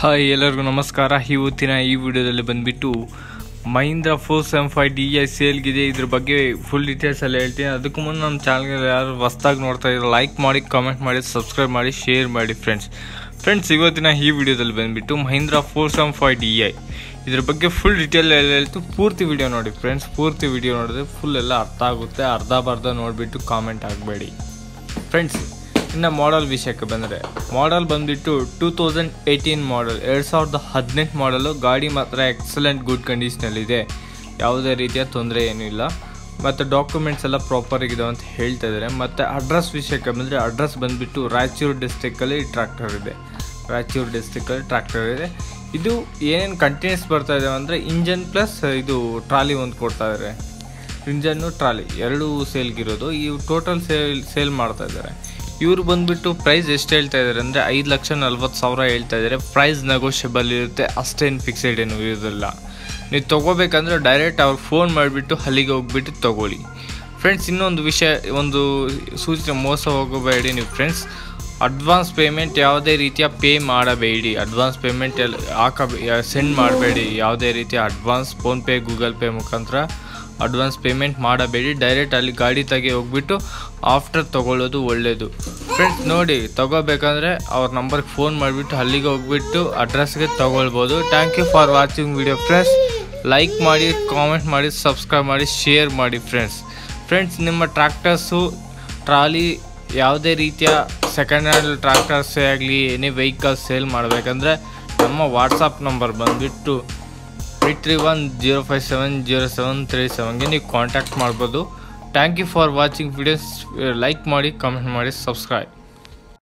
hi ಎಲ್ಲರಿಗೂ ನಮಸ್ಕಾರ ಇವತ್ತಿನ ಈ ವಿಡಿಯೋದಲ್ಲಿ ಬಂದ್ಬಿಟ್ಟು Mahindra four seven five D I ಸೇಲ್ಗಿದೆ ಇದ್ರ ಬಗ್ಗೆ ಫುಲ್ ಡೀಟೇಲ್ಸ್ ಎಲ್ಲ ಹೇಳ್ತೀನಿ ಅದಕ್ಕೂ ಮುನ್ನ ನಮ್ಮ ಚಾನಲ್ಗೆ ಯಾರು ಹೊಸ್ದಾಗಿ ನೋಡ್ತಾ ಇದ್ದಾರೆ ಲೈಕ್ ಮಾಡಿ ಕಾಮೆಂಟ್ ಮಾಡಿ ಸಬ್ಸ್ಕ್ರೈಬ್ ಮಾಡಿ ಶೇರ್ ಮಾಡಿ ಫ್ರೆಂಡ್ಸ್ ಫ್ರೆಂಡ್ಸ್ ಇವತ್ತಿನ ಈ ವಿಡಿಯೋದಲ್ಲಿ ಬಂದ್ಬಿಟ್ಟು Mahindra four seven five D I ಇದ್ರ ಬಗ್ಗೆ ಫುಲ್ ಡೀಟೇಲ್ ಎಲ್ಲ ಹೇಳ್ತು ಪೂರ್ತಿ ವಿಡಿಯೋ ನೋಡಿ ಫ್ರೆಂಡ್ಸ್ ಪೂರ್ತಿ ವಿಡಿಯೋ ನೋಡಿದ್ರೆ ಫುಲ್ ಎಲ್ಲ ಅರ್ಥ ಆಗುತ್ತೆ ಅರ್ಧ ಬರ್ಧ ನೋಡಿಬಿಟ್ಟು ಕಾಮೆಂಟ್ ಆಗಬೇಡಿ ಫ್ರೆಂಡ್ಸ್ ಇನ್ನು ಮಾಡಲ್ ವಿಷಯಕ್ಕೆ ಬಂದರೆ ಮಾಡಲ್ ಬಂದುಬಿಟ್ಟು ಟೂ ತೌಸಂಡ್ ಏಯ್ಟೀನ್ ಮಾಡಲ್ ಎರಡು ಸಾವಿರದ ಹದಿನೆಂಟು ಮಾಡಲು ಗಾಡಿ ಮಾತ್ರ ಎಕ್ಸಲೆಂಟ್ ಗುಡ್ ಕಂಡೀಷನಲ್ಲಿದೆ ಯಾವುದೇ ರೀತಿಯ ತೊಂದರೆ ಏನೂ ಇಲ್ಲ ಮತ್ತು ಡಾಕ್ಯುಮೆಂಟ್ಸ್ ಎಲ್ಲ ಪ್ರಾಪರ್ ಆಗಿದೆ ಅಂತ ಹೇಳ್ತಾ ಇದ್ದಾರೆ ಮತ್ತು ಅಡ್ರೆಸ್ ವಿಷಯಕ್ಕೆ ಬಂದರೆ ಅಡ್ರೆಸ್ ಬಂದುಬಿಟ್ಟು ರಾಯಚೂರು ಡಿಸ್ಟಿಕ್ಕಲ್ಲಿ ಟ್ರ್ಯಾಕ್ಟರ್ ಇದೆ ರಾಯಚೂರು ಡಿಸ್ಟಿಕ್ಕಲ್ಲಿ ಟ್ರ್ಯಾಕ್ಟರ್ ಇದೆ ಇದು ಏನೇನು ಕಂಟೆಂಟ್ಸ್ ಬರ್ತಾ ಇದೆ ಅಂದರೆ ಇಂಜನ್ ಪ್ಲಸ್ ಇದು ಟ್ರಾಲಿ ಒಂದು ಕೊಡ್ತಾ ಇದ್ದಾರೆ ಇಂಜನ್ನು ಟ್ರಾಲಿ ಎರಡು ಸೇಲ್ಗಿರೋದು ಇವು ಟೋಟಲ್ ಸೇಲ್ ಸೇಲ್ ಮಾಡ್ತಾ ಇದ್ದಾರೆ ಇವರು ಬಂದ್ಬಿಟ್ಟು ಪ್ರೈಸ್ ಎಷ್ಟು ಹೇಳ್ತಾ ಇದ್ದಾರೆ ಅಂದರೆ ಐದು ಲಕ್ಷ ನಲ್ವತ್ತು ಸಾವಿರ ಹೇಳ್ತಾ ಇದ್ದಾರೆ ಪ್ರೈಸ್ ನೆಗೋಷಿಯಬಲ್ ಇರುತ್ತೆ ಅಷ್ಟೇನು ಫಿಕ್ಸೆಡ್ ಏನು ಇರೋದಿಲ್ಲ ನೀವು ತೊಗೋಬೇಕಂದ್ರೆ ಡೈರೆಕ್ಟ್ ಅವ್ರಿಗೆ ಫೋನ್ ಮಾಡಿಬಿಟ್ಟು ಅಲ್ಲಿಗೆ ಹೋಗ್ಬಿಟ್ಟು ತೊಗೊಳ್ಳಿ ಫ್ರೆಂಡ್ಸ್ ಇನ್ನೊಂದು ವಿಷಯ ಒಂದು ಸೂಚನೆ ಮೋಸ ಹೋಗಬೇಡಿ ನೀವು ಫ್ರೆಂಡ್ಸ್ ಅಡ್ವಾನ್ಸ್ ಪೇಮೆಂಟ್ ಯಾವುದೇ ರೀತಿಯ ಪೇ ಮಾಡಬೇಡಿ ಅಡ್ವಾನ್ಸ್ ಪೇಮೆಂಟ್ ಎಲ್ಲ ಹಾಕ ಸೆಂಡ್ ಮಾಡಬೇಡಿ ಯಾವುದೇ ರೀತಿಯ ಅಡ್ವಾನ್ಸ್ ಫೋನ್ಪೇ ಗೂಗಲ್ ಪೇ ಮುಖಾಂತರ ಅಡ್ವಾನ್ಸ್ ಪೇಮೆಂಟ್ ಮಾಡಬೇಡಿ ಡೈರೆಕ್ಟ್ ಅಲ್ಲಿ ಗಾಡಿ ತೆಗೆ ಹೋಗ್ಬಿಟ್ಟು ಆಫ್ಟರ್ ತೊಗೊಳ್ಳೋದು ಒಳ್ಳೆಯದು ಫ್ರೆಂಡ್ಸ್ ನೋಡಿ ತಗೋಬೇಕಂದ್ರೆ ಅವ್ರ ನಂಬರ್ಗೆ ಫೋನ್ ಮಾಡಿಬಿಟ್ಟು ಅಲ್ಲಿಗೆ ಹೋಗ್ಬಿಟ್ಟು ಅಡ್ರೆಸ್ಗೆ ತೊಗೊಳ್ಬೋದು thank you for watching video friends like ಮಾಡಿ ಕಾಮೆಂಟ್ ಮಾಡಿ ಸಬ್ಸ್ಕ್ರೈಬ್ ಮಾಡಿ ಶೇರ್ ಮಾಡಿ ಫ್ರೆಂಡ್ಸ್ ಫ್ರೆಂಡ್ಸ್ ನಿಮ್ಮ ಟ್ರ್ಯಾಕ್ಟರ್ಸು ಟ್ರಾಲಿ ಯಾವುದೇ ರೀತಿಯ ಸೆಕೆಂಡ್ ಹ್ಯಾಂಡ್ ಟ್ರ್ಯಾಕ್ಟರ್ಸೇ ಆಗಲಿ ಎನಿ ವೆಹಿಕಲ್ಸ್ ಸೇಲ್ ಮಾಡಬೇಕಂದ್ರೆ ನಮ್ಮ ವಾಟ್ಸಪ್ ನಂಬರ್ ಬಂದುಬಿಟ್ಟು eight three one zero five seven zero seven three ಸೆವೆನ್ಗೆ ನೀವು ಕಾಂಟ್ಯಾಕ್ಟ್ ಮಾಡ್ಬೋದು thank you for watching videos like ಮಾಡಿ ಕಾಮೆಂಟ್ ಮಾಡಿ ಸಬ್ಸ್ಕ್ರೈಬ್